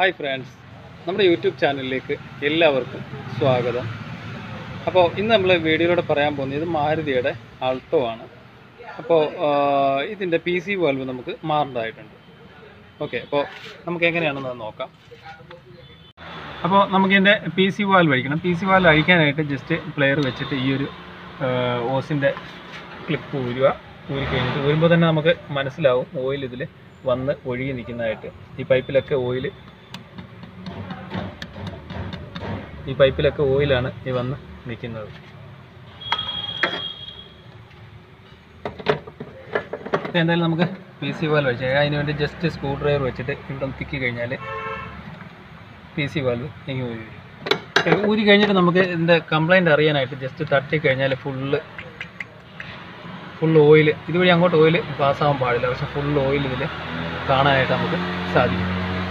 Hi friends നമ്മുടെ YouTube ചാനലിലേക്ക് എല്ലാവർക്കും സ്വാഗതം അപ്പോൾ ഇന്ന് നമ്മൾ വീഡിയോയിലൂടെ പറയാൻ പോകുന്നത് ഇത് മാരുതിയുടെ ആൾട്ടോ ആണ് അപ്പോൾ ഇതിൻ്റെ പി സി വാൽവ് നമുക്ക് മാറേണ്ടതായിട്ടുണ്ട് ഓക്കെ അപ്പോൾ നമുക്ക് എങ്ങനെയാണെന്ന് നോക്കാം അപ്പോൾ നമുക്ക് ഇതിൻ്റെ പി സി വാൽവ് അഴിക്കണം പി സി വാൽവ് അഴിക്കാനായിട്ട് ജസ്റ്റ് പ്ലെയർ വെച്ചിട്ട് ഈ ഒരു ഓസിൻ്റെ ക്ലിപ്പ് ഊരുക ഊരി കഴിഞ്ഞിട്ട് ഊരുമ്പോൾ തന്നെ നമുക്ക് മനസ്സിലാവും ഓയിൽ ഇതിൽ വന്ന് ഒഴുകി നിൽക്കുന്നതായിട്ട് ഈ പൈപ്പിലൊക്കെ ഓയിൽ ഈ പൈപ്പിലൊക്കെ ഓയിലാണ് ഈ വന്ന് നിൽക്കുന്നത് ഇത് എന്തായാലും നമുക്ക് പി സി വാൽവ് വെച്ച് അതിന് വേണ്ടി ജസ്റ്റ് സ്ക്രൂ ഡ്രൈവർ വെച്ചിട്ട് ഇവിടെ ഒന്ന് തിക്കി കഴിഞ്ഞാൽ പി സി വാൽവ് ഇങ്ങനെ ഊരി വരും. ഊരി കഴിഞ്ഞിട്ട് നമുക്ക് ഇതിൻ്റെ കംപ്ലൈൻറ്റ് അറിയാനായിട്ട് ജസ്റ്റ് തട്ടി കഴിഞ്ഞാൽ ഫുള്ള് ഫുൾ ഓയിൽ ഇതുവഴി അങ്ങോട്ട് ഓയിൽ പാസ്സാവാൻ പാടില്ല പക്ഷെ ഫുൾ ഓയിൽ ഇതിൽ കാണാനായിട്ട് നമുക്ക് സാധിക്കും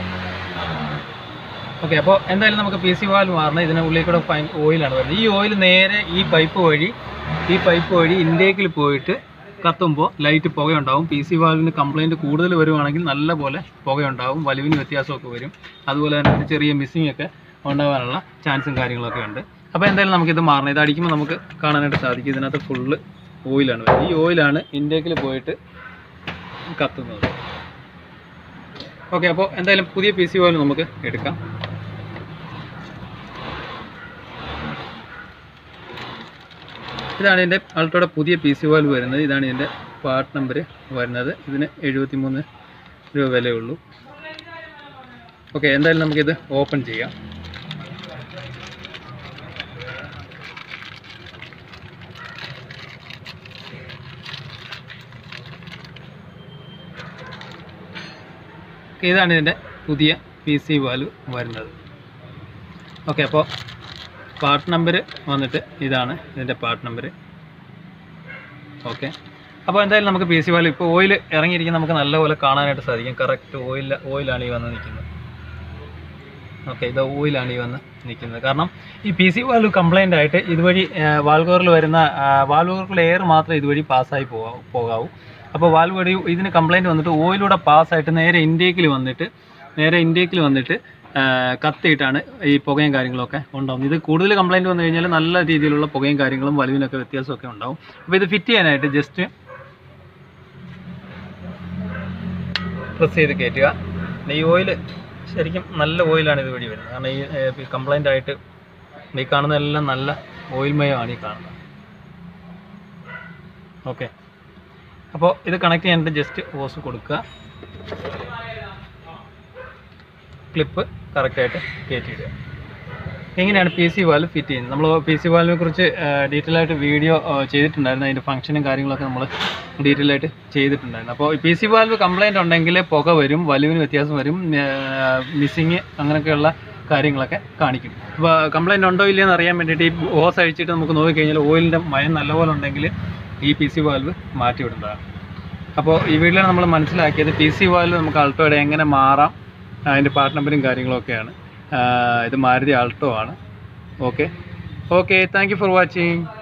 ഓക്കെ അപ്പോൾ എന്തായാലും നമുക്ക് പി സി വാൽവ് മാറണം ഇതിന് ഉള്ളിൽ കൂടെ ഫൈൻ ഓയിലാണ് വരുന്നത് ഈ ഓയിൽ നേരെ ഈ പൈപ്പ് വഴി ഈ പൈപ്പ് വഴി ഇൻടേക്കിൽ പോയിട്ട് കത്തുമ്പോൾ ലൈറ്റ് പുകയുണ്ടാവും പി സി വാൽവിന് കംപ്ലൈൻറ്റ് കൂടുതൽ വരുവാണെങ്കിൽ നല്ല പോലെ പുകയുണ്ടാവും വലിവിന് വ്യത്യാസമൊക്കെ വരും അതുപോലെ തന്നെ ഒരു ചെറിയ മിസ്സിംഗ് ഒക്കെ ഉണ്ടാകാനുള്ള ചാൻസും കാര്യങ്ങളൊക്കെ ഉണ്ട് അപ്പോൾ എന്തായാലും നമുക്കിത് മാറണം ഇത് അടിക്കുമ്പോൾ നമുക്ക് കാണാനായിട്ട് സാധിക്കും ഇതിനകത്ത് ഫുള്ള് ഓയിലാണ് വരുന്നത് ഈ ഓയിലാണ് ഇൻടേക്കിൽ പോയിട്ട് കത്തുന്നത് ഓക്കെ അപ്പോൾ എന്തായാലും പുതിയ പി സി ഓയിൽ നമുക്ക് എടുക്കാം ഇതാണ് ഇതിൻ്റെ അൾട്രോയുടെ പുതിയ പി സി വാൽവ് വരുന്നത് ഇതാണ് ഇതിൻ്റെ പാർട്ട് നമ്പർ വരുന്നത് ഇതിന് എഴുപത്തി മൂന്ന് രൂപ വിലയുള്ളൂ ഓക്കെ എന്തായാലും നമുക്കിത് ഓപ്പൺ ചെയ്യാം ഇതാണ് ഇതിൻ്റെ പുതിയ പി സി വാൽവ് വരുന്നത് ഓക്കെ അപ്പോൾ പാർട്ട് നമ്പർ വന്നിട്ട് ഇതാണ് ഇതിൻ്റെ പാർട്ട് നമ്പർ ഓക്കെ അപ്പോൾ എന്തായാലും നമുക്ക് പി സി വാൽവ് ഇപ്പോൾ ഓയിൽ ഇറങ്ങിയിരിക്കുന്ന നമുക്ക് നല്ലപോലെ കാണാനായിട്ട് സാധിക്കും കറക്റ്റ് ഓയിൽ ഓയിലാണ് ഈ വന്ന് നിൽക്കുന്നത് ഓക്കെ ഇത് ഓയിലാണ് ഈ വന്ന് നിൽക്കുന്നത് കാരണം ഈ പി സി വാൽവ് കംപ്ലൈൻ്റ് ആയിട്ട് ഇതുവഴി വാൽവറിൽ വരുന്ന വാൽവറിലുള്ള എയർ മാത്രമേ ഇതുവഴി പാസ്സായി പോകാവൂ പോകാവൂ അപ്പോൾ വാൽവ് വഴി ഇതിന് കംപ്ലൈൻറ്റ് വന്നിട്ട് ഓയിലൂടെ പാസ്സായിട്ട് നേരെ ഇൻടേക്കിൽ വന്നിട്ട് നേരെ ഇൻടേക്കിൽ വന്നിട്ട് ആ, കത്തിയിട്ടാണ് ഈ പുകയും കാര്യങ്ങളൊക്കെ ഉണ്ടാവും ഇത് കൂടുതൽ കംപ്ലൈൻറ്റ് വന്നു കഴിഞ്ഞാൽ നല്ല രീതിയിലുള്ള പുകയും കാര്യങ്ങളും വലിവിനൊക്കെ വ്യത്യാസമൊക്കെ ഉണ്ടാവും അപ്പോൾ ഇത് ഫിറ്റ് ചെയ്യാനായിട്ട് ജസ്റ്റ് പ്രസ് ചെയ്ത് കയറ്റുക ഈ ഓയിൽ ശരിക്കും നല്ല ഓയിലാണ് ഇത് വഴി വരുന്നത് കാരണം ഈ കംപ്ലൈൻ്റ് ആയിട്ട് ഈ കാണുന്നതെല്ലാം നല്ല ഓയിൽമയമാണ് ഈ കാണുന്നത് ഓക്കെ അപ്പോൾ ഇത് കണക്ട് ചെയ്യാനായിട്ട് ജസ്റ്റ് ഓസ് കൊടുക്കുക ക്ലിപ്പ് കറക്റ്റായിട്ട് കയറ്റിയിടുക എങ്ങനെയാണ് പി സി വാൽവ് ഫിറ്റ് ചെയ്യുന്നത് നമ്മൾ പി സി വാൽവിനെ കുറിച്ച് ഡീറ്റെയിൽ ആയിട്ട് വീഡിയോ ചെയ്തിട്ടുണ്ടായിരുന്നു അതിൻ്റെ ഫംഗ്ഷനും കാര്യങ്ങളൊക്കെ നമ്മൾ ഡീറ്റെയിൽ ആയിട്ട് ചെയ്തിട്ടുണ്ടായിരുന്നു അപ്പോൾ പി സി വാൽവ് കംപ്ലൈൻറ്റ് ഉണ്ടെങ്കിൽ പുക വരും വലിവിന് വ്യത്യാസം വരും മിസ്സിങ് അങ്ങനെയൊക്കെയുള്ള കാര്യങ്ങളൊക്കെ കാണിക്കും അപ്പോൾ കംപ്ലൈൻറ്റ് ഉണ്ടോ ഇല്ലയെന്ന് അറിയാൻ വേണ്ടിയിട്ട് ഈ ഓസ് അഴിച്ചിട്ട് നമുക്ക് നോക്കിക്കഴിഞ്ഞാൽ ഓയിലിൻ്റെ മയം നല്ലപോലെ ഉണ്ടെങ്കിൽ ഈ പി സി വാൽവ് മാറ്റി വിടേണ്ടതാണ് അപ്പോൾ ഈ വീഡിയോയിൽ നമ്മൾ മനസ്സിലാക്കിയത് പി സി വാൽവ് നമുക്ക് അൾട്ടോയുടെ എങ്ങനെ മാറാം അതിൻ്റെ പാർട്ട് നമ്പറും കാര്യങ്ങളൊക്കെയാണ് ഇത് മാരുതി ആൾട്ടോ ആണ് okay okay thank you for watching